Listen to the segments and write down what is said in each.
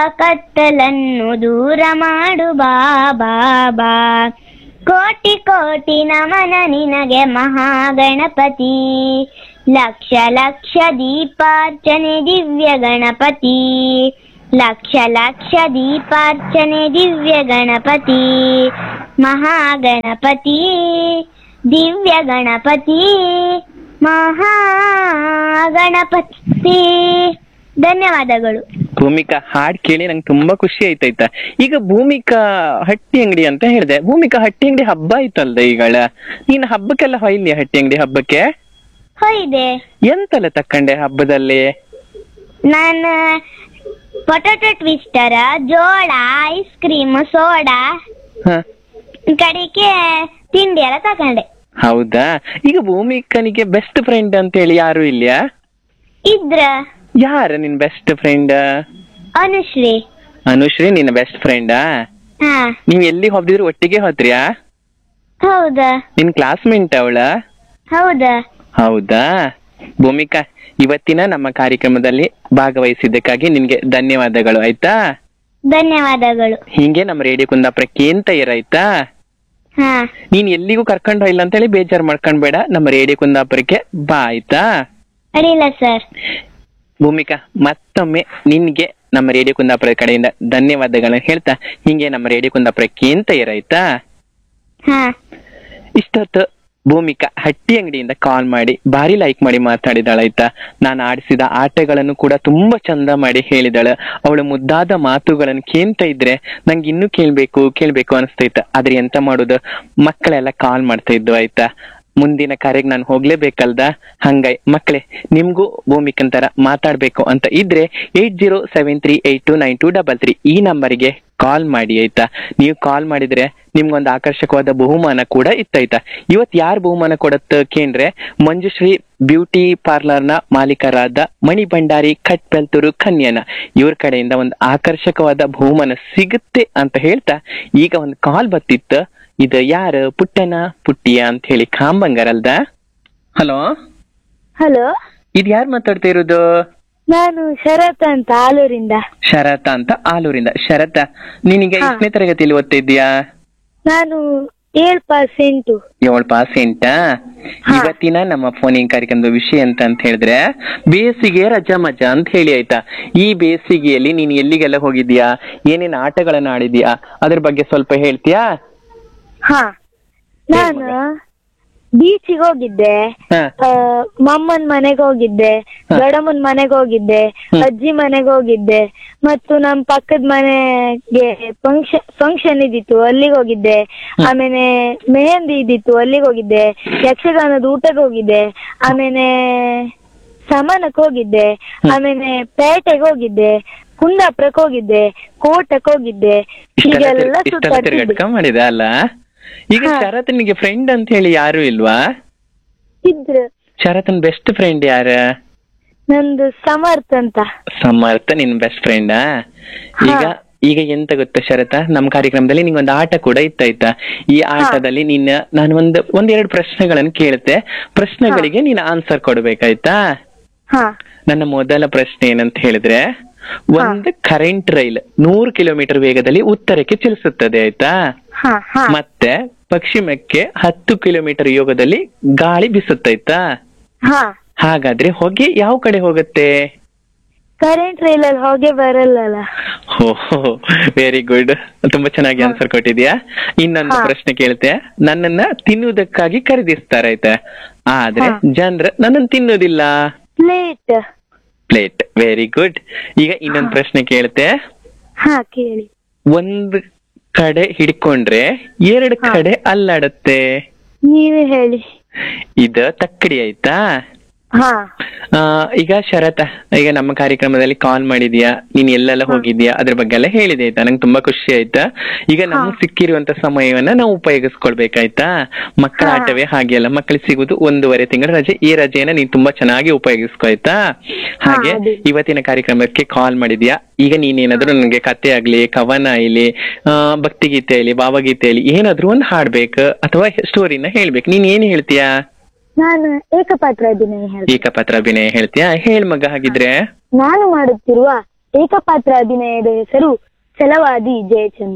ಕತ್ತಲನ್ನು ದೂರ ಮಾಡು ಬಾಬಾ ಬಾ ಕೋಟಿ ಕೋಟಿ ನಮನ ನಿನಗೆ ಮಹಾಗಣಪತಿ ಲಕ್ಷ ಲಕ್ಷ ದೀಪಾರ್ಚನೆ ದಿವ್ಯ ಗಣಪತಿ ಲಕ್ಷ ಲಕ್ಷ ದೀಪಾರ್ಚನೆ ದಿವ್ಯ ಗಣಪತಿ ಮಹಾಗಣಪತಿ ದಿವ್ಯ ಗಣಪತಿ ಮಹಾಗಣಪತಿ ಧನ್ಯವಾದಗಳು ಭೂಮಿಕಾ ಹಾಡ್ ಕೇಳಿ ನಂಗೆ ತುಂಬಾ ಖುಷಿ ಆಯ್ತಾಯ್ತಾ ಈಗ ಭೂಮಿಕಾ ಹಟ್ಟಿ ಅಂಗಡಿ ಅಂತ ಹೇಳಿದೆ ಭೂಮಿಕಾ ಹಟ್ಟಿ ಅಂಗಡಿ ಹಬ್ಬ ಆಯ್ತಲ್ದ ಈಗಳ ನೀನ್ ಹಬ್ಬಕ್ಕೆಲ್ಲ ಹೊಯ್ಲಿಯ ಹಟ್ಟಿ ಅಂಗಡಿ ಹಬ್ಬಕ್ಕೆ ಹೋಯ್ದೆ ಎಂತೆಲ್ಲ ತಕ್ಕಂಡೆ ಹಬ್ಬದಲ್ಲಿ ನಾನು ಪೊಟೊಟೊ ಟ್ವಿಸ್ಟರ್ ಜೋಳ ಐಸ್ ಕ್ರೀಮ್ ಸೋಡಾ ಹ ಕಡೆಗೆ ತಿಂಡಿ ಎಲ್ಲ ತಕೊಂಡೆ ಹೌದಾ ಈಗ ಭೂಮಿಕನಿಗೆ ಬೆಸ್ಟ್ ಫ್ರೆಂಡ್ ಅಂತ ಹೇಳಿ ಯಾರು ಇಲ್ಯಾ ಇದ್ರ ಯಾರ ನಿನ್ ಬೆಸ್ಟ್ ಫ್ರೆಂಡ್ ಅನುಶ್ರೀ ಅನುಶ್ರೀ ನಿನ್ನ ಬೆಸ್ಟ್ ಫ್ರೆಂಡಾ ಹಾ ನೀವ್ ಎಲ್ಲಿ ಹೋಗ್ದಿದ್ರು ಒಟ್ಟಿಗೆ ಹೋದ್ರಿಯಾ ಹೌದಾ ನಿನ್ ಕ್ಲಾಸ್ಮೇಟ್ ಅವಳ ಹೌದಾ ಹೌದಾ ಭೂಮಿಕಾ ಇವತ್ತಿನ ನಮ್ಮ ಕಾರ್ಯಕ್ರಮದಲ್ಲಿ ಭಾಗವಹಿಸಿದ್ದಕ್ಕಾಗಿ ನಿನ್ಗೆ ಧನ್ಯವಾದಗಳು ಆಯ್ತಾ ಧನ್ಯವಾದಗಳು ಹಿಂಗೆ ನಮ್ಮ ರೇಡಿಯೋ ಕುಂದಾಪುರಕ್ಕೆ ಅಂತ ಇರಾಯ್ತಾ ಹಾ ನೀನ್ ಎಲ್ಲಿಗೂ ಕರ್ಕೊಂಡು ಹೋಗಿಲ್ಲ ಅಂತೇಳಿ ಬೇಜಾರ್ ಮಾಡ್ಕೊಂಡ್ಬೇಡ ನಮ್ಮ ರೇಡಿಯೋ ಕುಂದಾಪುರಕ್ಕೆ ಬಾ ಆಯ್ತಾ ಅಡಿಲ್ಲ ಸರ್ ಭೂಮಿಕಾ ಮತ್ತೊಮ್ಮೆ ನಿನ್ಗೆ ನಮ್ಮ ರೇಡಿಯೋ ಕುಂದಾಪುರ ಕಡೆಯಿಂದ ಧನ್ಯವಾದಗಳನ್ನ ಹೇಳ್ತಾ ಹಿಂಗೆ ನಮ್ಮ ರೇಡಿಯೋ ಕುಂದಾಪುರಕ್ಕೆ ಅಂತ ಇರಾಯ್ತಾ ಹಾ ಇಷ್ಟೊತ್ತು ಭೂಮಿಕಾ ಹಟ್ಟಿ ಅಂಗಡಿಯಿಂದ ಕಾಲ್ ಮಾಡಿ ಭಾರಿ ಲೈಕ್ ಮಾಡಿ ಮಾತಾಡಿದಾಳಾಯ್ತಾ ನಾನು ಆಡಿಸಿದ ಆಟಗಳನ್ನು ಕೂಡ ತುಂಬಾ ಚಂದ ಮಾಡಿ ಹೇಳಿದಾಳೆ ಅವಳ ಮುದ್ದಾದ ಮಾತುಗಳನ್ನು ಕೇಳ್ತಾ ಇದ್ರೆ ನಂಗೆ ಇನ್ನೂ ಕೇಳ್ಬೇಕು ಕೇಳ್ಬೇಕು ಅನಿಸ್ತೈತ ಆದ್ರೆ ಎಂತ ಮಾಡುದು ಮಕ್ಕಳೆಲ್ಲ ಕಾಲ್ ಮಾಡ್ತಾ ಇದ್ದು ಆಯ್ತಾ ಮುಂದಿನ ಕಾರ್ಯಕ್ಕೆ ನಾನು ಹೋಗ್ಲೇಬೇಕಲ್ದ ಹಂಗಾಯ್ ಮಕ್ಕಳೇ ನಿಮ್ಗೂ ಭೂಮಿಕನ್ ತರ ಮಾತಾಡ್ಬೇಕು ಅಂತ ಇದ್ರೆ eight zero seven three eight two nine two double three ಈ ನಂಬರ್ಗೆ ಕಾಲ್ ಮಾಡಿ ಆಯ್ತಾ ನೀವು ಕಾಲ್ ಮಾಡಿದ್ರೆ ನಿಮ್ಗೊಂದು ಆಕರ್ಷಕವಾದ ಬಹುಮಾನ ಕೂಡ ಇತ್ತಾಯ್ತಾ ಇವತ್ ಯಾರ್ ಬಹುಮಾನ ಕೊಡತ್ತ ಕೇಂದ್ರೆ ಮಂಜುಶ್ರೀ ಬ್ಯೂಟಿ ಪಾರ್ಲರ್ ನ ಮಾಲೀಕರಾದ ಮಣಿ ಭಂಡಾರಿ ಕಟ್ಬೆಲ್ತೂರು ಕನ್ಯನ ಇವ್ರ ಕಡೆಯಿಂದ ಒಂದು ಆಕರ್ಷಕವಾದ ಬಹುಮಾನ ಸಿಗುತ್ತೆ ಅಂತ ಹೇಳ್ತಾ ಈಗ ಒಂದು ಕಾಲ್ ಬತ್ತಿತ್ತು ಇದು ಯಾರು ಪುಟ್ಟನ ಪುಟ್ಟಿಯ ಅಂತ ಹೇಳಿ ಕಾಂಬಂಗರಲ್ದ ಹಲೋ ಹಲೋ ಇದು ಯಾರು ಮಾತಾಡ್ತಾ ಇರೋದು ನಾನು ಶರತ್ ಅಂತ ಆಲೂರಿಂದ ಶರತ ಅಂತ ಆಲೂರಿಂದ ಶರತ ನೀನೀಗ ಹಾ. ಎಷ್ಟನೇ ತರಗತಿಯಲ್ಲಿ ಓದ್ತಾ ಇದ್ದೀಯಾ ನಾನು ಏಳ್ ಪಾಸ್ ಎಂಟು ಏಳು ಪಾಸ್ ಎಂಟಾ ಹಾ. ಇವತ್ತಿನ ನಮ್ಮ ಫೋನಿಂಗ್ ಕಾರ್ಯಕ್ರಮದ ವಿಷಯ ಅಂತ ಅಂತ ಹೇಳಿದ್ರೆ ಬೇಸಿಗೆ ರಜಾ ಮಜಾ ಅಂತ ಹೇಳಿ ಆಯ್ತಾ ಈ ಬೇಸಿಗೆಯಲ್ಲಿ ನೀನ್ ಎಲ್ಲಿಗೆಲ್ಲ ಹೋಗಿದ್ಯಾ ಏನೇನ್ ಆಟಗಳನ್ನ ಆಡಿದ್ಯಾ ಅದ್ರ ಬಗ್ಗೆ ಸ್ವಲ್ಪ ಹೇಳ್ತೀಯಾ ಹಾ ನಾನು ಬೀಚಿಗೆ ಹೋಗಿದ್ದೆ ಹಾ. ಆ, ಮಮ್ಮನ್ ಮನೆಗೆ ಹೋಗಿದ್ದೆ ಹಾ. ದೊಡ್ಡಮ್ಮನ್ ಮನೆಗೆ ಹೋಗಿದ್ದೆ ಹ್ಮ್. ಅಜ್ಜಿ ಮನೆಗೆ ಹೋಗಿದ್ದೆ ಮತ್ತು ನಮ್ ಪಕ್ಕದ ಮನೆಗೆ ಫಂಕ್ಷನ್ ಫಂಕ್ಷನ್ ಇದ್ದಿತ್ತು ಅಲ್ಲಿಗೆ ಹೋಗಿದ್ದೆ ಆಮೇಲೆ ಮೆಹಂದಿ ಇದ್ದಿತ್ತು ಅಲ್ಲಿಗೆ ಹೋಗಿದ್ದೆ ಯಕ್ಷಗಾನದ ಊಟಕ್ಕೆ ಹೋಗಿದ್ದೆ ಆಮೇಲೆ ಸಮಾನಕ್ಕೆ ಹೋಗಿದ್ದೆ ಆಮೇಲೆ ಪೇಟೆಗೆ ಹೋಗಿದ್ದೆ ಕುಂದಾಪುರಕ್ಕೆ ಹೋಗಿದ್ದೆ ಕೋಟಕ್ಕೆ ಹೋಗಿದ್ದೆ ಇಷ್ಟೆಲ್ಲ ಹೀಗೆಲ್ಲ ತಿರ್ಗ- ಇಷ್ಟೆಲ್ಲ ಸುತ್ತಾಡ್ತಿದ್ದೆ ತಿರ್ಗಾಡ್ಕ ಮಾಡಿದ ಅಲ್ಲ ಈಗ ಹಾ. ಶರತನಿಗೆ ಫ್ರೆಂಡ್ ಅಂತ ಹೇಳಿ ಯಾರು ಇಲ್ವಾ ಇದ್ರು ಶರತನ್ ಬೆಸ್ಟ್ ಫ್ರೆಂಡ್ ಯಾರ ನಂದು ಸಮರ್ಥ ಅಂತ ಸಮರ್ಥ ನಿನ್ ಬೆಸ್ಟ್ ಫ್ರೆಂಡಾ ಈಗ ಈಗ ಎಂತ ಗೊತ್ತಾ ಶರತ ನಮ್ ಕಾರ್ಯಕ್ರಮದಲ್ಲಿ ನಿಂಗೊಂದು ಆಟ ಕೂಡ ಇತ್ತಾಯ್ತಾ ಈ ಆಟದಲ್ಲಿ ನಿನ್ನ ನಾನು ಒಂದ್ ಒಂದೆರಡು ಪ್ರಶ್ನೆಗಳನ್ನು ಕೇಳುತ್ತೆ ಪ್ರಶ್ನೆಗಳಿಗೆ ನೀನು ಆನ್ಸರ್ ಕೊಡ್ಬೇಕಾಯ್ತಾ ಹಾ ನನ್ನ ಮೊದಲ ಪ್ರಶ್ನೆ ಏನಂತ ಹೇಳಿದ್ರೆ ಒಂದು ಕರೆಂಟ್ ರೈಲ್ ನೂರು ಕಿಲೋಮೀಟರ್ ವೇಗದಲ್ಲಿ ಉತ್ತರಕ್ಕೆ ಚಲಿಸುತ್ತದೆ ಆಯ್ತಾ ಹಾ ಹಾ ಮತ್ತೆ ಪಶ್ಚಿಮಕ್ಕೆ ಹತ್ತು ಕಿಲೋಮೀಟರ್ ಯೋಗದಲ್ಲಿ ಗಾಳಿ ಬೀಸುತ್ತಾಯ್ತಾ ಹಾ ಹಾಗಾದ್ರೆ ಹೊಗೆ ಯಾವ ಕಡೆ ಹೋಗುತ್ತೆ ಕರೆಂಟ್ ರೈಲ್ ಅಲ್ಲಿ ಹೋಗೆ ಬರಲ್ಲಲ್ಲ ವೆರಿ ಗುಡ್ ತುಂಬಾ ಚೆನ್ನಾಗಿ ಆನ್ಸರ್ ಕೊಟ್ಟಿದ್ಯಾ ಇನ್ನೊಂದು ಹಾ. ಪ್ರಶ್ನೆ ಕೇಳ್ತೆ ನನ್ನನ್ನ ತಿನ್ನುವುದಕ್ಕಾಗಿ ಖರೀದಿಸ್ತಾರೈತೆ ಆದ್ರೆ ಹಾ. ಜನರ ನನ್ನನ್ನು ತಿನ್ನುವುದಿಲ್ಲ ಪ್ಲೇಟ್ ಪ್ಲೇಟ್ ವೆರಿ ಗುಡ್ ಈಗ ಇನ್ನೊಂದು ಪ್ರಶ್ನೆ ಕೇಳ್ತೆ ಹಾ ಕೇಳಿ ಒಂದ್ ಕಡೆ ಹಿಡ್ಕೊಂಡ್ರೆ ಎರಡು ಹಾ. ಕಡೆ ಅಲ್ಲಾಡತ್ತೆ ನೀವೇ ಹೇಳಿ ಇದು ತಕ್ಕಡಿ ಆಯ್ತಾ ಹಾ ಆ, ಈಗ ಶರತ ಈಗ ನಮ್ಮ ಕಾರ್ಯಕ್ರಮದಲ್ಲಿ ಕಾಲ್ ಮಾಡಿದ್ಯಾ ನೀನ್ ಎಲ್ಲೆಲ್ಲ ಹೋಗಿದ್ಯಾ ಅದ್ರ ಬಗ್ಗೆ ಎಲ್ಲ ಹೇಳಿದೆ ಆಯ್ತಾ ನಂಗೆ ತುಂಬಾ ಖುಷಿ ಆಯ್ತಾ ಈಗ ನಮ್ಗೆ ಸಿಕ್ಕಿರುವಂತ ಸಮಯವನ್ನ ನಾವು ಉಪಯೋಗಿಸ್ಕೊಳ್ಬೇಕಾಯ್ತಾ ಮಕ್ಕಳ ಹಾ. ಆಟವೇ ಹಾಗೆ ಅಲ್ಲ ಮಕ್ಕಳಿಗೆ ಸಿಗುದು ಒಂದೂವರೆ ತಿಂಗಳ ರಜೆ ಈ ರಜೆಯನ್ನ ನೀನ್ ತುಂಬಾ ಚೆನ್ನಾಗಿ ಉಪಯೋಗಿಸ್ಕೊ ಆಯ್ತಾ ಹಾಗೆ ಅದೇ. ಇವತ್ತಿನ ಕಾರ್ಯಕ್ರಮಕ್ಕೆ ಕಾಲ್ ಮಾಡಿದ್ಯಾ ಈಗ ನೀನೇನಾದ್ರೂ ನನಗೆ ಕತೆ ಆಗ್ಲಿ ಕವನ ಆಗ್ಲಿ ಆ, ಭಕ್ತಿಗೀತೆ ಆಗ್ಲಿ ಭಾವಗೀತೆ ಆಗ್ಲಿ ಏನಾದ್ರೂ ಒಂದು ಹಾಡ್ಬೇಕು ಅಥವಾ ಸ್ಟೋರಿನ ಹೇಳ್ಬೇಕು ನೀನ್ ಏನ್ ಹೇಳ್ತೀಯಾ ನಾನು ಏಕಪಾತ್ರ ಅಭಿನಯ ಹೇಳಿ ಏಕಪಾತ್ರ ಅಭಿನಯ ಹೇಳ್ತೀಯಾ ಹೇಳ್ ಮಗ ಹಾಗಿದ್ರೆ ನಾನು ಮಾಡುತ್ತಿರುವ ಏಕಪಾತ್ರ ಅಭಿನಯದ ಹೆಸರು ಛಲವಾದಿ ಜಯಚಂದ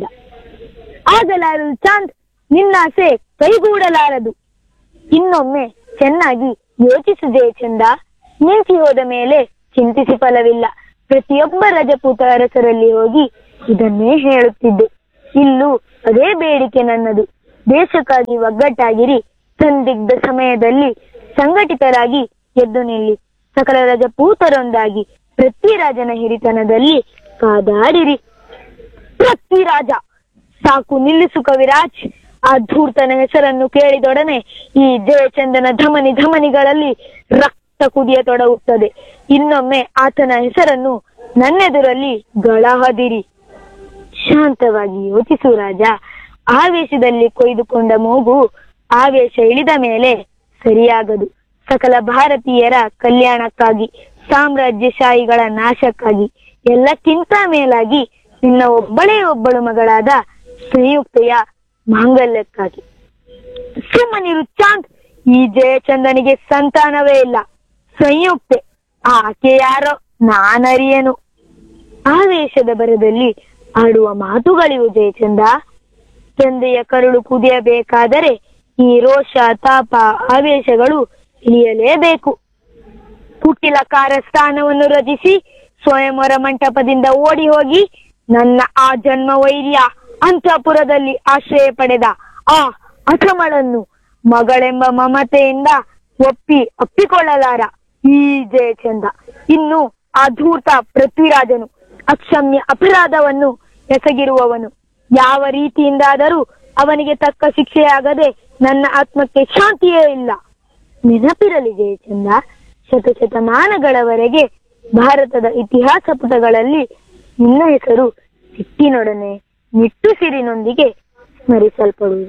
ಆಗಲಾರದು ಚಾಂದ್ ನಿನ್ನಾಸೆ ಕೈಗೂಡಲಾರದು ಇನ್ನೊಮ್ಮೆ ಚೆನ್ನಾಗಿ ಯೋಚಿಸು ಜಯಚಂದ ನಿಂತಿ ಹೋದ ಮೇಲೆ ಚಿಂತಿಸಿ ಫಲವಿಲ್ಲ ಪ್ರತಿಯೊಬ್ಬ ರಜಪೂತ ಅರಸರಲ್ಲಿ ಹೋಗಿ ಇದನ್ನೇ ಹೇಳುತ್ತಿದ್ದೆ ಇಲ್ಲೂ ಅದೇ ಬೇಡಿಕೆ ನನ್ನದು ದೇಶಕ್ಕಾಗಿ ಒಗ್ಗಟ್ಟಾಗಿರಿ ಸಂದಿಗ್ಧ ಸಮಯದಲ್ಲಿ ಸಂಘಟಿತರಾಗಿ ಎದ್ದು ನಿಲ್ಲಿ ಸಕಲ ರಜಪೂತರೊಂದಾಗಿ ಪೃಥ್ವಿರಾಜನ ಹಿರಿತನದಲ್ಲಿ ಕಾದಾಡಿರಿ ಪೃಥ್ವಿರಾಜ ಸಾಕು ನಿಲ್ಲಿಸು ಕವಿರಾಜ್ ಆ ಧೂರ್ತನ ಹೆಸರನ್ನು ಕೇಳಿದೊಡನೆ ಈ ಜಯಚಂದನ ಧಮನಿ ಧಮನಿಗಳಲ್ಲಿ ರಕ್ತ ಕುದಿಯತೊಡಗುತ್ತದೆ ಇನ್ನೊಮ್ಮೆ ಆತನ ಹೆಸರನ್ನು ನನ್ನೆದುರಲ್ಲಿ ಗಳಹದಿರಿ ಶಾಂತವಾಗಿ ಯೋಚಿಸು ರಾಜ ಆವೇಶದಲ್ಲಿ ಕೊಯ್ದುಕೊಂಡ ಮೂಗು ಆವೇಶ ಇಳಿದ ಮೇಲೆ ಸರಿಯಾಗದು ಸಕಲ ಭಾರತೀಯರ ಕಲ್ಯಾಣಕ್ಕಾಗಿ ಸಾಮ್ರಾಜ್ಯಶಾಹಿಗಳ ನಾಶಕ್ಕಾಗಿ ಎಲ್ಲಕ್ಕಿಂತ ಮೇಲಾಗಿ ನಿನ್ನ ಒಬ್ಬಳೇ ಒಬ್ಬಳು ಮಗಳಾದ ಸಂಯುಕ್ತೆಯ ಮಾಂಗಲ್ಯಕ್ಕಾಗಿ ಸುಮ್ಮನಿರು ಚಾಂದ್ ಈ ಜಯಚಂದನಿಗೆ ಸಂತಾನವೇ ಇಲ್ಲ ಸಂಯುಕ್ತೆ ಆಕೆ ಯಾರೋ ನಾನರಿಯನು ಆವೇಶದ ಬರದಲ್ಲಿ ಆಡುವ ಮಾತುಗಳಿವು ಜಯಚಂದ ತಂದೆಯ ಕರುಳು ಕುದಿಯಬೇಕಾದರೆ ಈ ರೋಷ ತಾಪ ಆವೇಶಗಳು ಇಳಿಯಲೇಬೇಕು ಕುಟ್ಟಿಲ ಕಾರಸ್ಥಾನವನ್ನು ರಚಿಸಿ ಸ್ವಯಂವರ ಮಂಟಪದಿಂದ ಓಡಿ ಹೋಗಿ ನನ್ನ ಆ ಜನ್ಮ ವೈರ್ಯ ಅಂತಃಪುರದಲ್ಲಿ ಆಶ್ರಯ ಪಡೆದ ಆ ಅಸಮಳನ್ನು ಮಗಳೆಂಬ ಮಮತೆಯಿಂದ ಒಪ್ಪಿ ಅಪ್ಪಿಕೊಳ್ಳಲಾರ ಈ ಜಯಚಂದ ಇನ್ನು ಆ ಧೂರ್ತ ಪೃಥ್ವಿರಾಜನು ಅಕ್ಷಮ್ಯ ಅಪರಾಧವನ್ನು ಎಸಗಿರುವವನು ಯಾವ ರೀತಿಯಿಂದಾದರೂ ಅವನಿಗೆ ತಕ್ಕ ಶಿಕ್ಷೆಯಾಗದೆ ನನ್ನ ಆತ್ಮಕ್ಕೆ ಶಾಂತಿಯೇ ಇಲ್ಲ ನೆನಪಿರಲಿ ಜಯಚಂದ ಶತಶತಮಾನಗಳವರೆಗೆ ಭಾರತದ ಇತಿಹಾಸ ಪುಟಗಳಲ್ಲಿ ನಿನ್ನ ಹೆಸರು ಸಿಟ್ಟಿನೊಡನೆ ನಿಟ್ಟುಸಿರಿನೊಂದಿಗೆ ಸ್ಮರಿಸಲ್ಪಡುವುದು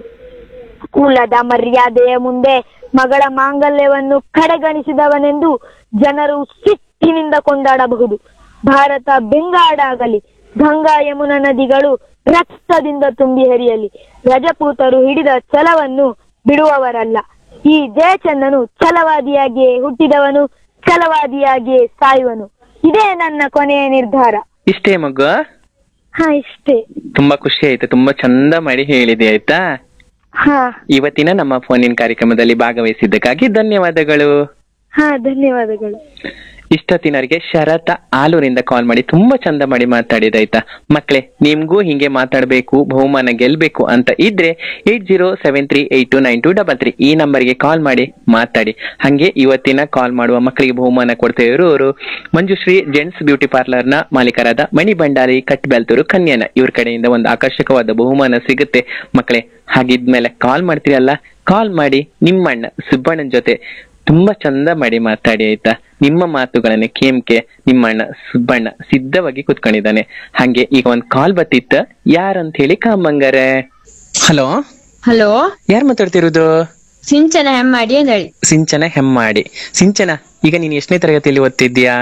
ಕುಲದ ಮರ್ಯಾದೆಯ ಮುಂದೆ ಮಗಳ ಮಾಂಗಲ್ಯವನ್ನು ಕಡೆಗಣಿಸಿದವನೆಂದು ಜನರು ಸಿಟ್ಟಿನಿಂದ ಕೊಂಡಾಡಬಹುದು ಭಾರತ ಬೆಂಗಾಡಾಗಲಿ ಗಂಗಾ ಯಮುನಾ ನದಿಗಳು ರಕ್ತದಿಂದ ತುಂಬಿ ಹರಿಯಲಿ ರಜಪೂತರು ಹಿಡಿದ ಛಲವನ್ನು ಬಿಡುವವರಲ್ಲ ಈ ಜಯಚಂದನು ಛಲವಾದಿಯಾಗಿಯೇ ಹುಟ್ಟಿದವನು ಛಲವಾದಿಯಾಗಿಯೇ ಸಾಯುವನು ಇದೇ ನನ್ನ ಕೊನೆಯ ನಿರ್ಧಾರ ಇಷ್ಟೇ ಮಗು ಹಾ ಇಷ್ಟೇ ತುಂಬಾ ಖುಷಿ ಆಯ್ತು ತುಂಬಾ ಚಂದ ಮಾಡಿ ಹೇಳಿದೆ ಆಯ್ತಾ ಹಾ ಇವತ್ತಿನ ನಮ್ಮ ಫೋನಿನ ಕಾರ್ಯಕ್ರಮದಲ್ಲಿ ಭಾಗವಹಿಸಿದ್ದಕ್ಕಾಗಿ ಧನ್ಯವಾದಗಳು ಹಾ ಧನ್ಯವಾದಗಳು ಇಷ್ಟೊತ್ತಿನವರಿಗೆ ಶರತ ಆಲೂರಿಂದ ಕಾಲ್ ಮಾಡಿ ತುಂಬಾ ಚಂದ ಮಾಡಿ ಮಾತಾಡಿದ ಆಯ್ತಾ ಮಕ್ಳೇ ನಿಮ್ಗೂ ಹಿಂಗೆ ಮಾತಾಡ್ಬೇಕು ಬಹುಮಾನ ಗೆಲ್ಬೇಕು ಅಂತ ಇದ್ರೆ eight zero seven three eight two nine two double three ಈ ನಂಬರ್ಗೆ ಕಾಲ್ ಮಾಡಿ ಮಾತಾಡಿ ಹಂಗೆ ಇವತ್ತಿನ ಕಾಲ್ ಮಾಡುವ ಮಕ್ಕಳಿಗೆ ಬಹುಮಾನ ಕೊಡ್ತಾ ಇರೋರು ಮಂಜುಶ್ರೀ ಜೆಂಟ್ಸ್ ಬ್ಯೂಟಿ ಪಾರ್ಲರ್ ನ ಮಾಲೀಕರಾದ ಮಣಿ ಭಂಡಾರಿ ಕಟ್ ಬೆಲ್ತೂರು ಕನ್ಯಾನ ಇವ್ರ ಕಡೆಯಿಂದ ಒಂದು ಆಕರ್ಷಕವಾದ ಬಹುಮಾನ ಸಿಗುತ್ತೆ ಮಕ್ಕಳೇ ಹಾಗಿದ್ಮೇಲೆ ಕಾಲ್ ಮಾಡ್ತೀರಲ್ಲ ಕಾಲ್ ಮಾಡಿ ನಿಮ್ಮಣ್ಣ ಸುಬ್ಬಣ್ಣನ ಜೊತೆ ತುಂಬಾ ಚಂದ ಮಾಡಿ ಮಾತಾಡಿ ಆಯ್ತಾ ನಿಮ್ಮ ಮಾತುಗಳನ್ನ ಕೇಮ್ಕೆ ನಿಮ್ಮಣ್ಣ ಸುಬ್ಬಣ್ಣ ಸಿದ್ಧವಾಗಿ ಕುತ್ಕೊಂಡಿದ್ದಾನೆ ಹಂಗೆ ಈಗ ಒಂದ್ ಕಾಲ್ ಬತ್ತಿತ್ತ ಯಾರಂತ ಹೇಳಿ ಕಾಮಂಗಾರೆ ಹಲೋ ಹಲೋ ಯಾರ್ ಮಾತಾಡ್ತಿರೋದು ಸಿಂಚನ ಹೆಮ್ಮಾಡಿ ಅಂತ ಹೇಳಿ ಸಿಂಚನ ಹೆಮ್ಮಾಡಿ ಸಿಂಚನ ಈಗ ನೀನ್ ಎಷ್ಟನೇ ತರಗತಿಯಲ್ಲಿ ಓದ್ತಿದ್ಯಾ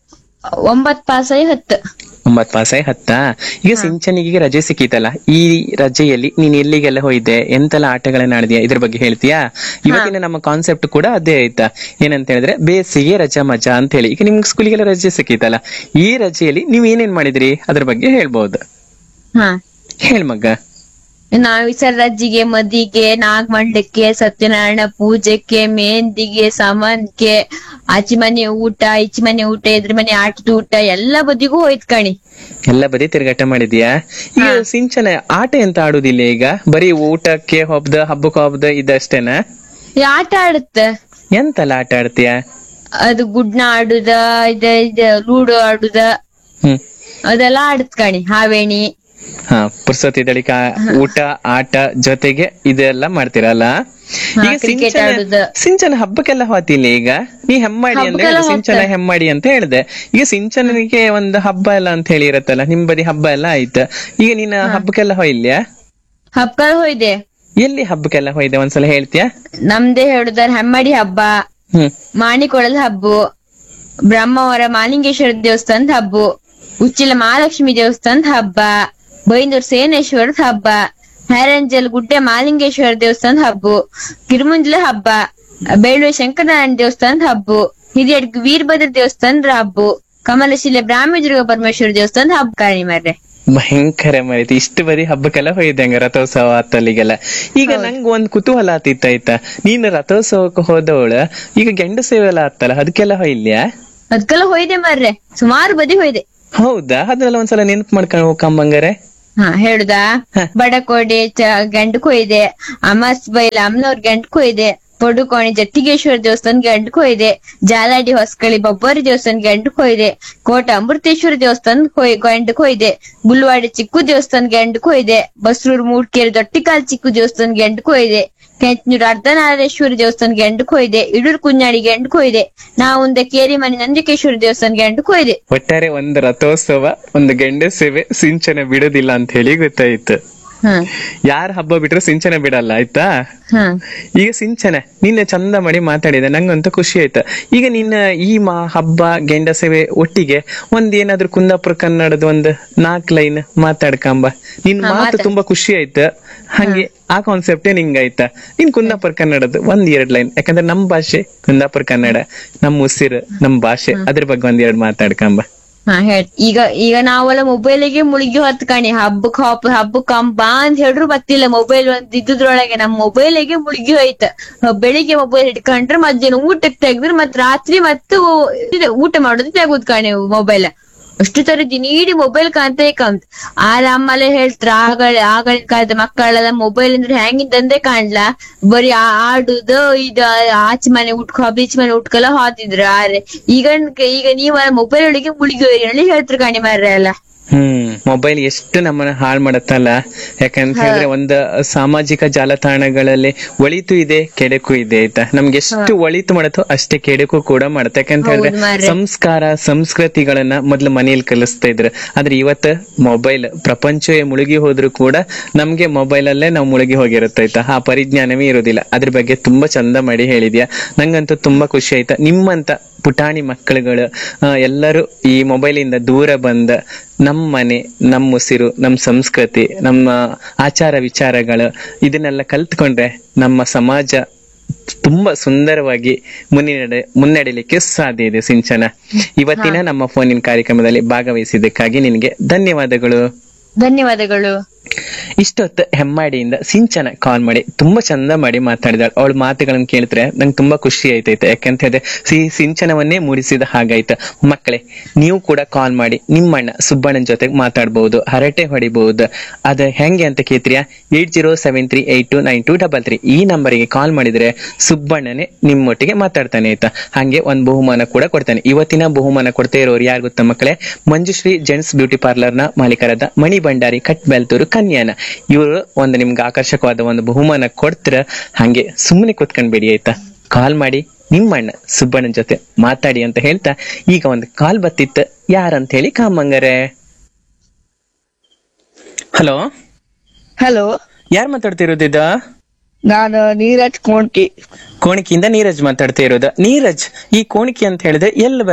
ಒಂಬತ್ ಪಾಸ್ ಆಗಿ ಹತ್ತು ಒಂಬತ್ ಪಾಸ್ ಆಗಿ ಹತ್ತಾ ಈಗ ಸಿಂಚನಿಗೆ ರಜೆ ಸಿಕ್ಕಿತಲ್ಲ ಈ ರಜೆಯಲ್ಲಿ ನೀನ್ ಎಲ್ಲಿಗೆಲ್ಲ ಹೋಯ್ದೆ ಎಂತೆಲ್ಲ ಆಟಗಳನ್ನ ಆಡಿದ್ಯಾ ಇದ್ರ ಬಗ್ಗೆ ಹೇಳ್ತೀಯಾ ಇವತ್ತಿನ ನಮ್ಮ ಕಾನ್ಸೆಪ್ಟ್ ಕೂಡ ಅದೇ ಆಯ್ತಾ ಏನಂತ ಹೇಳಿದ್ರೆ ಬೇಸಿಗೆ ರಜಾ ಮಜಾ ಅಂತ ಹೇಳಿ ಈಗ ನಿಮ್ಗೆ ಸ್ಕೂಲಿಗೆಲ್ಲ ರಜೆ ಸಿಕ್ಕಿತಲ್ಲ ಈ ರಜೆಯಲ್ಲಿ ನೀವ್ ಏನೇನ್ ಮಾಡಿದ್ರಿ ಅದ್ರ ಬಗ್ಗೆ ಹೇಳ್ಬಹುದು ಹಾ ಹೇಳ್ ಮಗ್ಗ ನಾವ್ ಈ ಸಲ ರಜ್ಜಿಗೆ ಮದಿಗೆ ನಾಗಮಂಡಕ್ಕೆ ಸತ್ಯನಾರಾಯಣ ಪೂಜೆಗೆ ಮೆಹಂದಿಗೆ ಸಮನ್ಗೆ ಆಚಿ ಮನೆ ಊಟ ಈಚಿ ಮನೆ ಊಟ ಎದ್ರ ಮನೆ ಆಟದ ಊಟ ಎಲ್ಲ ಬದಿಗೂ ಹೋಯ್ತ್ ಕಣಿ ಎಲ್ಲ ಬದಿ ತಿರುಗಾಟ ಮಾಡಿದ್ಯಾ ಈಗ ಸಿಂಚನ ಆಟ ಎಂತ ಆಡುದಿಲ್ಲ ಈಗ ಬರೀ ಊಟಕ್ಕೆ ಹಬ್ಬದ ಹಬ್ಬಕ್ಕೆ ಹಬ್ಬದ ಇದಷ್ಟೇನಾ ಈ ಆಟ ಆಡುತ್ತ ಎಂತೆಲ್ಲ ಆಟ ಆಡ್ತೀಯಾ ಅದು ಗುಡ್ನ ಆಡುದ ಇದ ಇದ ಲೂಡೋ ಆಡುದ ಹ್ಮ್ ಅದೆಲ್ಲ ಆಡುತ್ ಕಣಿ ಹಾವೇಣಿ ಹಾ ಪುರ್ಸೊತ್ತಿ ದಳಿಕ ಊಟ ಆಟ ಜೊತೆಗೆ ಇದೆಲ್ಲ ಮಾಡ್ತೀರಲ್ಲ ಹಾ, ಈಗ cricket ಸಿಂಚನ ಆಡುದು. ಸಿಂಚನ ಹಬ್ಬಕ್ಕೆಲ್ಲ ಹೋತಿಲ್ಲ ಈಗ ನೀ ಹೆಮ್ಮಾಡಿ ಅಂದ್ರೆ ಹಬ್ಬಕ್ಕೆಲ್ಲ ಸಿಂಚನ ಹೋಗ್ತಾರೆ. ಹೆಮ್ಮಾಡಿ ಅಂತ ಹೇಳ್ದೆ ಈಗ ಸಿಂಚನನಿಗೆ ಒಂದು ಹಬ್ಬ ಎಲ್ಲ ಅಂತ ಹೇಳಿ ಇರತ್ತಲ್ಲ ನಿಮ್ ಬದಿ ಹಬ್ಬ ಎಲ್ಲ ಆಯ್ತು ಈಗ ನೀನ್ ಹಬ್ಬಕ್ಕೆಲ್ಲ ಹೋಯ್ಲ್ಯಾ ಹಬ್ಬಗಳು ಹೋಯ್ದೆ ಎಲ್ಲಿ ಹಬ್ಬಕ್ಕೆಲ್ಲ ಹೋಯ್ದೆ ಒಂದ್ಸಲ ಹೇಳ್ತೀಯಾ ನಮ್ದೇ ಹೇಳುದಾರ ಹೆಮ್ಮಡಿ ಹಬ್ಬ ಹ್ಮ್ ಮಾಣಿಕೊಳದ ಹಬ್ಬು ಬ್ರಹ್ಮಾವರ ಮಾಲಿಂಗೇಶ್ವರ ದೇವಸ್ಥಾನದ ಹಬ್ಬು ಉಚ್ಚಿಲ ಮಹಾಲಕ್ಷ್ಮಿ ದೇವಸ್ಥಾನದ ಹಬ್ಬ ಬೈಂದೂರ್ ಸೇನೇಶ್ವರದ ಹಬ್ಬ ಹೈರಂಜಲ್ ಗುಡ್ಡೆ ಮಾಲಿಂಗೇಶ್ವರ ದೇವಸ್ಥಾನದ ಹಬ್ಬು ಕಿರುಮುಂಜಲ ಹಬ್ಬ ಬೇಳುವೆ ಶಂಕರನಾರಾಯಣ ದೇವಸ್ಥಾನದ ಹಬ್ಬು ಹಿರಿಯಡ್ ವೀರಭದ್ರ ದೇವಸ್ಥಾನದ ಹಬ್ಬು ಕಮಲಶಿಲೆ ಬ್ರಾಹ್ಮಿ ದುರ್ಗ ಪರಮೇಶ್ವರ ದೇವಸ್ಥಾನದ ಹಬ್ಬ ಕಾಣಿ ಮಾರ್ರೆ ಭಯಂಕರ ಮರಿತಿ ಇಷ್ಟು ಬರೀ ಹಬ್ಬಕ್ಕೆಲ್ಲ ಹೋಯ್ದಂಗ ರಥೋತ್ಸವ ಅತ್ತಲ್ಲಿಗೆಲ್ಲ ಈಗ ನಂಗ್ ಒಂದ್ ಕುತೂಹಲ ಆತಿತ್ತ ಆಯ್ತಾ ನೀನ್ ರಥೋತ್ಸವಕ್ಕೆ ಹೋದವಳ ಈಗ ಗಂಡ ಸೇವೆ ಎಲ್ಲ ಆತ್ತಲ್ಲ ಅದಕ್ಕೆಲ್ಲ ಹೊಯ್ಲ್ಯಾ ಅದ್ಕೆಲ್ಲ ಹೋಯ್ದೆ ಮಾರ್ರೆ ಸುಮಾರು ಬದಿ ಹೋಯ್ದೆ ಹೌದಾ ಅದ್ರೆಲ್ಲ ಒಂದ್ಸಲ ನೆನಪು ಮಾಡ್ಕೊಂಡು ಹೋಗಂಬಂಗಾರೆ ಹಾ ಹೇಳುದಾ ಹ. ಬಡಕೋಡಿ ಚ- ಗಂಡು ಕೊಯ್ದೆ ಅಮಸ್ ಬೈಲ ಅಮ್ಮನವ್ರ ಗಂಡು ಕೊಯ್ದೆ ಪಡುಕೋಣಿ ಜತ್ತಿಗೇಶ್ವರ ದೇವಸ್ಥಾನ ಗಂಡು ಕೊಯ್ದೆ ಜಾಲಾಡಿ ಹೊಸಕಳಿ ಬೊಬ್ಬರಿ ದೇವಸ್ಥಾನ ಗಂಡು ಕೊಯ್ದೆ ಕೋಟ ಅಮೃತೇಶ್ವರ ದೇವಸ್ಥಾನ ಕೊಯ್ ಗಂಡು ಕೊಯ್ದೆ ಗುಲ್ವಾಡಿ ಚಿಕ್ಕು ದೇವಸ್ಥಾನ ಗಂಡು ಕೊಯ್ದೆ ಬಸ್ರೂರ್ ಮೂಡ್ಕೇರಿ ದೊಟ್ಟಿಕಾಲ್ ಚಿಕ್ಕು ದೇವಸ್ಥಾನ ಗಂಡು ಕೊಯ್ದೆ ಕೆಂಚನೂರು ಅರ್ಧನಾರೇಶ್ವರ ದೇವಸ್ಥಾನ ಗಂಡು ಕೊಯ್ದೆ ಇಡೂರ್ ಕುഞ്ഞാಡಿ ಗಂಡು ಕೊಯ್ದೆ ನಾವುಂದೆ ಕೇರಿ ಮನೆ ನಂಜಕೇಶ್ವರ ದೇವಸ್ಥಾನ ಗಂಡು ಕೊಯ್ದೆ ಒಟ್ಟಾರೆ ಒಂದು ರಥೋತ್ಸವ ಒಂದು ಗಂಡ ಸೇವೆ ಸಿಂಚನ ಬಿಡೋದಿಲ್ಲ ಅಂತ ಹೇಳಿ ಗೊತ್ತಾಯ್ತು ಹ್ಮ್ ಯಾರ ಹಬ್ಬ ಬಿಟ್ರು ಸಿಂಚನ ಬಿಡಲ್ಲ ಆಯ್ತಾ ಹ್ಮ್ ಈಗ ಸಿಂಚನ ನಿನ್ನೆ ಚಂದ ಮಾಡಿ ಮಾತಾಡಿದೆ ನಂಗಂತೂ ಖುಷಿ ಆಯ್ತು ಈಗ ನಿನ್ನ ಈ ಮಾ ಹಬ್ಬ ಗೆಂಡ ಸೇವೆ ಒಟ್ಟಿಗೆ ಒಂದ್ ಏನಾದ್ರೂ ಕುಂದಾಪುರ ಕನ್ನಡದ ಒಂದ್ ನಾಲ್ಕ್ ಲೈನ್ ಮಾತಾಡ್ಕಂಬ ನಿನ್ ಹಾ, ಮಾತು ಮಾತಾಡ್- ತುಂಬಾ ಖುಷಿ ಆಯ್ತು ಹಂಗೆ ಆ ಕಾನ್ಸೆಪ್ಟೇ ನಿಂಗ್ ಆಯ್ತಾ ನಿನ್ ಕುಂದಾಪುರ ಕನ್ನಡದ ಒಂದ್ ಎರಡ್ ಲೈನ್ ಯಾಕಂದ್ರೆ ನಮ್ ಭಾಷೆ ಕುಂದಾಪುರ ಕನ್ನಡ ನಮ್ ಉಸಿರು ನಮ್ ಭಾಷೆ ಅದ್ರ ಬಗ್ಗೆ ಒಂದ್ ಎರಡ್ ಮಾತಾಡ್ಕಂಬ ಹಾ ಹೇಳ್ ಈಗ ಈಗ ನಾವೆಲ್ಲ ಮೊಬೈಲಿಗೆ ಮುಳುಗಿ ಹೊತ್ ಕಣಿ ಹಬ್ಬಕ್ ಹಬ್ಬ ಹಬ್ಬಕ್ ಹಬ್ಬ ಅಂತ ಹೇಳ್ರು ಗೊತ್ತಿಲ್ಲ ಮೊಬೈಲ್ ಒಂದ್ ಇದ್ದುದ್ರೊಳಗೆ ನಮ್ ಮೊಬೈಲಿಗೆ ಮುಳುಗಿ ಹೋಯ್ತ ಬೆಳಿಗ್ಗೆ ಮೊಬೈಲ್ ಹಿಡ್ಕೊಂಡ್ರೆ ಮಧ್ಯಾಹ್ನ ಊಟಕ್ಕೆ ತೆಗ್ದ್ರೆ ಮತ್ ರಾತ್ರಿ ಮತ್ತು ಇದು ಊಟ ಮಾಡೋದು ತೆಗುದ್ ಕಣಿ ಮೊಬೈಲ್ ಅಷ್ಟು ತರ ದಿನೀಡಿ ಮೊಬೈಲ್ ಕಾಂತ ಕಾಂತ ಆರ ಅಮ್ಮಲೆ ಹೇಳ್ತಾರ ಆಗಳ ಆಗಳಿನ ಕಾಲದ ಮಕ್ಕಳೆಲ್ಲ ಮೊಬೈಲ್ ಅಂದ್ರೆ ಹೆಂಗಿದ್ದಂದೆ ಕಾಣ್ಲಾ ಬರೀ ಆ- ಆಡುದು ಇದು ಆಚೆ ಮನೆ ಉಟ್ಕೊ ಹಬ್ಬ ಈಚೆ ಮನೆ ಉಟ್ಕೊಲ್ಲ ಹೋತಿದ್ರು ಆರೆ ಈಗ ಈಗ ನೀವ ಮೊಬೈಲ್ ಒಳಗೆ ಮುಳುಗಿ ಹೋಯ್ರಿ ಹೇಳಿ ಹೇಳ್ತಾರೆ ಕಾಣಿ ಮಾರ್ರೆ ಎಲ್ಲ ಹ್ಮ್ ಮೊಬೈಲ್ ಎಷ್ಟು ನಮ್ಮನ್ನ ಹಾಳ್ ಮಾಡತ್ತಲ್ಲ ಯಾಕಂತ ಹೇಳಿದ್ರೆ ಒಂದು ಸಾಮಾಜಿಕ ಜಾಲತಾಣಗಳಲ್ಲಿ ಒಳಿತು ಇದೆ ಕೆಡಕು ಇದೆ ಆಯ್ತಾ ನಮ್ಗೆ ಎಷ್ಟು ಒಳಿತು ಮಾಡತ್ತೋ ಅಷ್ಟೇ ಕೆಡಕು ಕೂಡ ಮಾಡತ್ತೆ ಯಾಕಂತ ಹೇಳಿದ್ರೆ ಹೌದು ಮಾರ್ರೆ. ಸಂಸ್ಕಾರ ಸಂಸ್ಕೃತಿಗಳನ್ನ ಮೊದ್ಲು ಮನೆಯಲ್ಲಿ ಕಲಿಸ್ತಾ ಇದ್ರು ಆದ್ರೆ ಇವತ್ತು ಮೊಬೈಲ್ ಪ್ರಪಂಚವೇ ಮುಳುಗಿ ಹೋದ್ರು ಕೂಡ ನಮ್ಗೆ ಮೊಬೈಲ್ ಅಲ್ಲೇ ನಾವು ಮುಳುಗಿ ಹೋಗಿರುತ್ತೆ ಆಯ್ತಾ ಆ ಪರಿಜ್ಞಾನವೇ ಇರೋದಿಲ್ಲ ಅದ್ರ ಬಗ್ಗೆ ತುಂಬಾ ಚಂದ ಮಾಡಿ ಹೇಳಿದ್ಯಾ ನಂಗಂತೂ ತುಂಬಾ ಖುಷಿ ಆಯ್ತಾ ನಿಮ್ಮಂತ ಪುಟಾಣಿ ಮಕ್ಕಳುಗಳು ಆ, ಎಲ್ಲರೂ ಈ ಮೊಬೈಲ್ ಇಂದ ದೂರ ಬಂದ ನಮ್ಮ ಮನೆ ನಮ್ಮ ಉಸಿರು ನಮ್ಮ ಸಂಸ್ಕೃತಿ ನಮ್ಮ ಆಚಾರ ವಿಚಾರಗಳು ಇದನ್ನೆಲ್ಲ ಕಲ್ತ್ಕೊಂಡ್ರೆ ನಮ್ಮ ಸಮಾಜ ತುಂಬಾ ಸುಂದರವಾಗಿ ಮುನ್ನಡೆ ಮುನ್ನಡೆಯಲಿಕ್ಕೆ ಸಾಧ್ಯ ಇದೆ ಸಿಂಚನ ಇವತ್ತಿನ ನಮ್ಮ ಫೋನಿನ ಕಾರ್ಯಕ್ರಮದಲ್ಲಿ ಭಾಗವಹಿಸಿದ್ದಕ್ಕಾಗಿ ನಿನಗೆ ಧನ್ಯವಾದಗಳು ಧನ್ಯವಾದಗಳು ಇಷ್ಟೊತ್ತು ಹೆಮ್ಮಾಡಿಯಿಂದ ಸಿಂಚನ ಕಾಲ್ ಮಾಡಿ ತುಂಬಾ ಚಂದ ಮಾಡಿ ಮಾತಾಡಿದಾಳೆ ಅವಳ ಮಾತುಗಳನ್ನ ಕೇಳಿದ್ರೆ ನಂಗೆ ತುಂಬಾ ಖುಷಿ ಆಯ್ತೈತೆ ಯಾಕಂತ ಹೇಳಿದ್ರೆ ಸಿ ಸಿಂಚನವನ್ನೇ ಮೂಡಿಸಿದ ಹಾಗಾಯ್ತು ಮಕ್ಕಳೇ ನೀವು ಕೂಡ ಕಾಲ್ ಮಾಡಿ ನಿಮ್ಮಣ್ಣ ಸುಬ್ಬಣ್ಣನ ಜೊತೆಗೆ ಮಾತಾಡ್ಬಹುದು ಹರಟೆ ಹೊಡಿಬಹುದು ಅದ ಹೆಂಗೆ ಅಂತ ಕೇಳ್ತೀರಾ eight zero seven three eight two nine two double three ಈ ನಂಬರಿಗೆ ಕಾಲ್ ಮಾಡಿದ್ರೆ ಸುಬ್ಬಣ್ಣನೇ ನಿಮ್ಮೊಟ್ಟಿಗೆ ಮಾತಾಡ್ತಾನೆ ಆಯ್ತಾ ಹಾಗೆ ಒಂದ್ ಬಹುಮಾನ ಕೂಡ ಕೊಡ್ತಾನೆ ಇವತ್ತಿನ ಬಹುಮಾನ ಕೊಡ್ತಾ ಇರೋರು ಯಾರು ಗೊತ್ತಾ ಮಕ್ಕಳೇ ಮಂಜುಶ್ರೀ ಜೆಂಟ್ಸ್ ಬ್ಯೂಟಿ ಪಾರ್ಲರ್ ನ ಮಾಲೀಕರಾದ ಮಣಿ ಭಂಡಾರಿ ಕಟ್ ಬೆಲ್ತೂರು ಕನ್ಯಾನ ಇವರು ಒಂದು ನಿಮ್ಗೆ ಆಕರ್ಷಕವಾದ ಒಂದು ಬಹುಮಾನ ಕೊಡ್ತೀರ ಹಂಗೆ ಸುಮ್ಮನೆ ಕೂತ್ಕೊಂಡ್ಬೇಡಿ ಆಯ್ತಾ ಕಾಲ್ ಮಾಡಿ ನಿಮ್ಮಣ್ಣ ಸುಬ್ಬಣ್ಣನ ಜೊತೆ ಮಾತಾಡಿ ಅಂತ ಹೇಳ್ತಾ ಈಗ ಒಂದು ಕಾಲ್ ಬತ್ತಿತ್ತು ಯಾರಂತ ಹೇಳಿ ಕಾಮಂಗರೆ ಹಲೋ ಹಲೋ ಯಾರು ಮಾತಾಡ್ತಿರೋದಿದ ನಾನು ನೀರಜ್ ಕೋಂಟಿ ಕೋಣಿಕಿಯಿಂದ ನೀರಜ್ ಮಾತಾಡ್ತಾ ಇರೋದು ನೀರಜ್ ಈ ಕೋಣಿಕೆ ಅಂತ ಹೇಳಿದ್ರೆ ಎಲ್ಲಿ